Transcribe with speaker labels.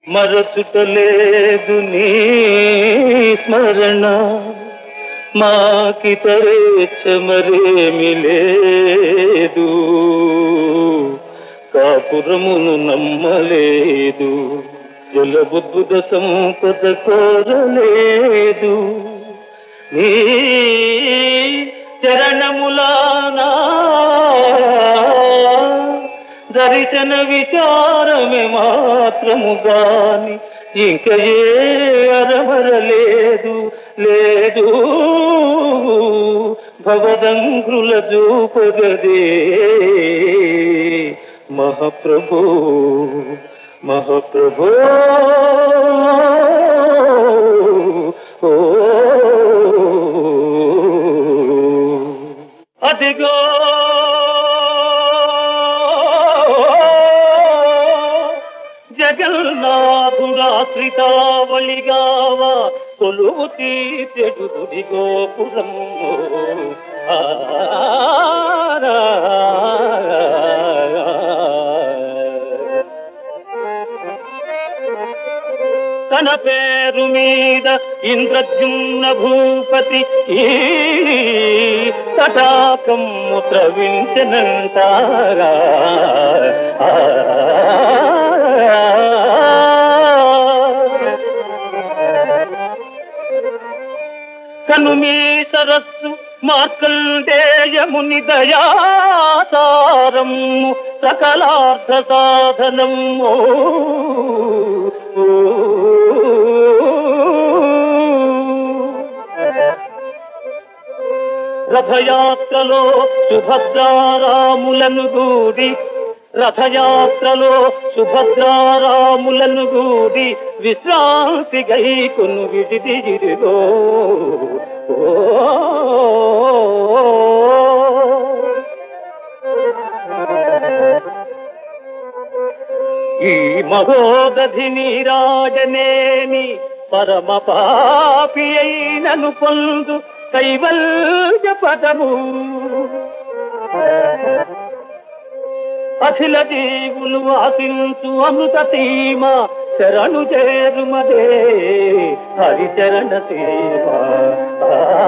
Speaker 1: మరచుటలేదు నీ స్మరణ మాకితరేచ్చ మరేమి లేదు కాపురమును నమ్మలేదు జలబుద్ధుద సంపద కోరలేదు నీ చరణములానా దర్శన విచారమే మాత్రము గాని ఇంక ఏ అరమర లేదు లేదు భవదంగ్రుల చూపగదే మహాప్రభు మహాప్రభు అదిగో జగన్నాథుడాశ్రితావళిగావ కొలువు తీర్చెడు గుడి గోపురము తన పేరు మీద ఇంద్రద్యుమ్న భూపతి ఈ తటాకము త్రవించనంటారా కను మీ సరస్సు మార్కండేయముని దయాసారము సకలార్థ సాధనము రథయాత్రలో సుభద్రారాములను గూడి రథయాత్రలో సుభద్రారాములను గూడి విశ్రాంతి గై కొను విడిదిగిరిలో ఈ మహోదధి నీరాజనేని పరమ పాపి అయినను పొందు కైవల్య పదము అఖిల జీవులు ఆశించు అమృత సీమ శరణు చేరుమదే హరిచరణ సీమ ఆ